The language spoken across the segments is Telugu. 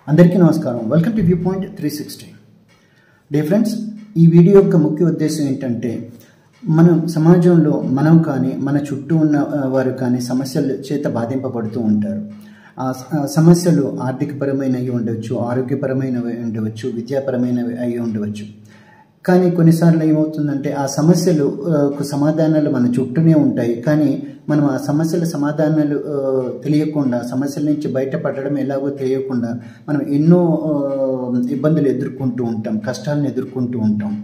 అందరికీ నమస్కారం welcome to view point three sixty day friends ఈ వీడియో యొక్క ముఖ్య ఉద్దేశం ఏంటంటే మనం సమాజంలో మనం కానీ మన చుట్టూ ఉన్న ఆ, వారు కానీ సమస్యల చేత బాధింపబడుతూ ఉంటారు ఆ స- ఆ సమస్యలు ఆర్థికపరమైనవి అయి ఉండవచ్చు ఆరోగ్యపరమైనవి ఉండవచ్చు విద్యాపరమైనవి అయి ఉండవచ్చు కానీ కొన్నిసార్లు ఏమవుతుందంటే ఆ సమస్యలు ఆ, కు సమాధానాలు మన చుట్టూనే ఉంటాయి కానీ మనం ఆ సమస్యల సమాధానాలు ఆ, తెలియకుండా సమస్యల నుంచి బయటపడడం ఎలాగో తెలియకుండా మనం ఎన్నో ఆ, ఇబ్బందులు ఎదుర్కొంటూ ఉంటాం కష్టాలను ఎదుర్కొంటూ ఉంటాం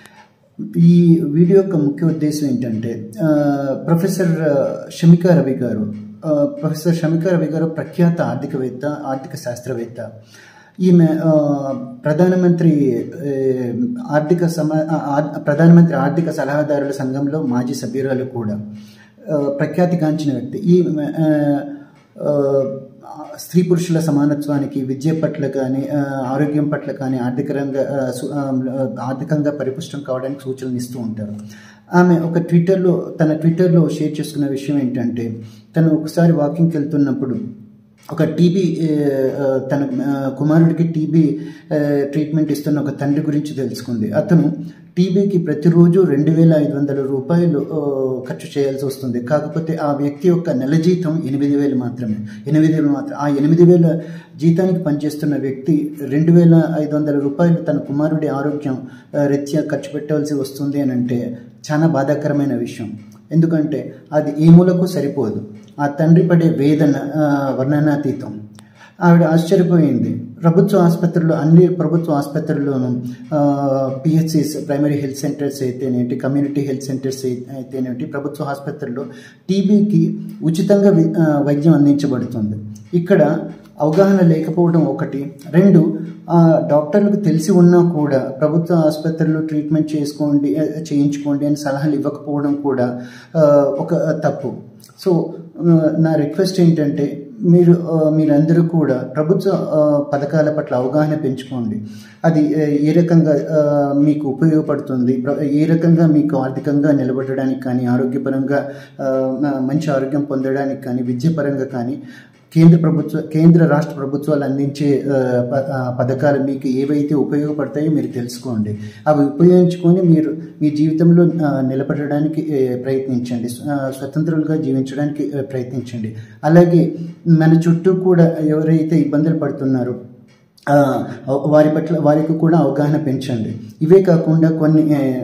ఈ వీడియో యొక్క ముఖ్య ఉద్దేశం ఏంటంటే ఆ, ప్రొఫెసర్ ఆ, షమికా రవి గారు ఆ, ప్రొఫెసర్ షమికా రవి గారు ప్రఖ్యాత ఆర్థికవేత్త ఆర్థిక శాస్త్రవేత్త ఈమె ఆ, ప్రధానమంత్రి ఏ, ఆర్థిక సమ ఆ, ఆ- ప్రధానమంత్రి ఆర్థిక సలహాదారుల సంఘంలో మాజీ సభ్యురాలు కూడా ఆ, ప్రఖ్యాతిగాంచిన వ్యక్తి ఈ ఆ, ఆ, స్త్రీ పురుషుల సమానత్వానికి విద్య పట్ల కానీ ఆ, ఆరోగ్యం పట్ల కానీ ఆర్థిక రంగ ఆ, సు- ఆ, ఆర్థికంగా పరిపుష్టం కావడానికి సూచనలు ఇస్తూ ఉంటారు ఆమె ఒక ట్విట్టర్లో తన ట్విట్టర్లో షేర్ చేసుకున్న విషయం ఏంటంటే తను ఒకసారి వాకింగ్కి వెళ్తున్నప్పుడు ఒక టీబీ తన ఆ, కుమారుడికి టీబీ ట్రీట్మెంట్ ఇస్తున్న ఒక తండ్రి గురించి తెలుసుకుంది అతను టీబీకి ప్రతిరోజు రెండు వేల ఐదు వందల రూపాయలు ఆ, ఖర్చు చేయాల్సి వస్తుంది కాకపోతే ఆ వ్యక్తి యొక్క నెల జీతం ఎనిమిది వేలు మాత్రమే ఎనిమిది వేలు మాత్రం ఆ ఎనిమిది వేల జీతానికి పనిచేస్తున్న వ్యక్తి రెండు వేల ఐదు వందల రూపాయలు తన కుమారుడి ఆరోగ్యం ఆ, రీత్యా ఖర్చు పెట్టాల్సి వస్తుంది అని అంటే చాలా బాధాకరమైన విషయం ఎందుకంటే అది ఏ మూలకు సరిపోదు ఆ తండ్రి పడే వేదన ఆ, వర్ణనాతీతం ఆవిడ ఆశ్చర్యపోయింది ప్రభుత్వ ఆసుపత్రుల్లో అన్ని ప్రభుత్వ ఆసుపత్రుల్లోనూ పిహెచ్సిస్ ప్రైమరీ హెల్త్ సెంటర్స్ అయితేనేటి కమ్యూనిటీ హెల్త్ సెంటర్స్ అయి- అయితేనేటి ప్రభుత్వ ఆసుపత్రుల్లో టీబీకి ఉచితంగా వి- ఆ, వైద్యం అందించబడుతుంది ఇక్కడ అవగాహన లేకపోవడం ఒకటి రెండు ఆ, డాక్టర్లకు తెలిసి ఉన్నా కూడా ప్రభుత్వ ఆసుపత్రుల్లో ట్రీట్మెంట్ చేసుకోండి ఆ, చేయించుకోండి అని సలహాలు ఇవ్వకపోవడం కూడా ఆ, ఒక తప్పు సో ఆ, నా రిక్వెస్ట్ ఏంటంటే మీరు ఆ, మీరందరూ కూడా ప్రభుత్వ ఆ, పథకాల పట్ల అవగాహన పెంచుకోండి అది ఆ, ఏ రకంగా ఆ, మీకు ఉపయోగపడుతుంది ప్ర- ఏ రకంగా మీకు ఆర్థికంగా నిలబడడానికి కానీ ఆరోగ్యపరంగా ఆ, మ- మంచి ఆరోగ్యం పొందడానికి కానీ విద్యాపరంగా కానీ కేంద్ర ప్రభుత్వ కేంద్ర రాష్ట్ర ప్రభుత్వాలు అందించే ఆ, ప- ఆ, పథకాలు మీకు ఏవైతే ఉపయోగపడతాయో మీరు తెలుసుకోండి అవి ఉపయోగించుకొని మీరు మీ జీవితంలో ఆ, నిలబడడానికి ఏ, ప్రయత్నించండి స్వ- ఆ, స్వతంత్రులుగా జీవించడానికి ఆ, ప్రయత్నించండి అలాగే మన చుట్టూ కూడా ఎవరైతే ఇబ్బందులు పడుతున్నారో ఆ, వారి పట్ల వారికి కూడా అవగాహన పెంచండి ఇవే కాకుండా కొన్ని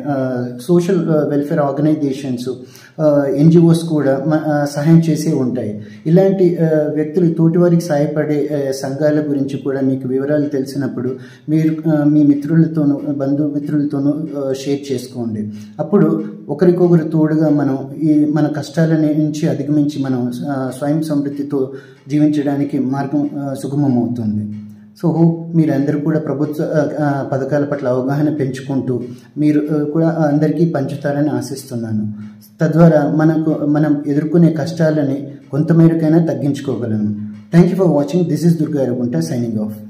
సోషల్ వెల్ఫేర్ ఆర్గనైజేషన్స్ ఎన్జిఓస్ కూడా మ- ఆ, సహాయం చేసే ఉంటాయి ఇలాంటి ఆ, వ్యక్తులు తోటివారికి సహాయపడే ఆ, సంఘాల గురించి కూడా మీకు వివరాలు తెలిసినప్పుడు మీరు ఆ, మీ మిత్రులతోనూ బంధుమిత్రులతోనూ ఆ, షేర్ చేసుకోండి అప్పుడు ఒకరికొకరు తోడుగా మనం ఈ మన కష్టాల నుంచి అధిగమించి మనం ఆ, స్వయం సమృద్ధితో జీవించడానికి మార్గం ఆ, సుగమమవుతుంది సో హోప్ మీరందరూ కూడా ప్రభుత్వ ఆ, ఆ, పథకాల పట్ల అవగాహన పెంచుకుంటూ మీరు ఆ, కూడా అందరికీ పంచుతారని ఆశిస్తున్నాను తద్వారా మనకు మనం ఎదుర్కొనే కష్టాలని కొంతమేరకైనా తగ్గించుకోగలను thank you for watching this is Durga Erugunta signing of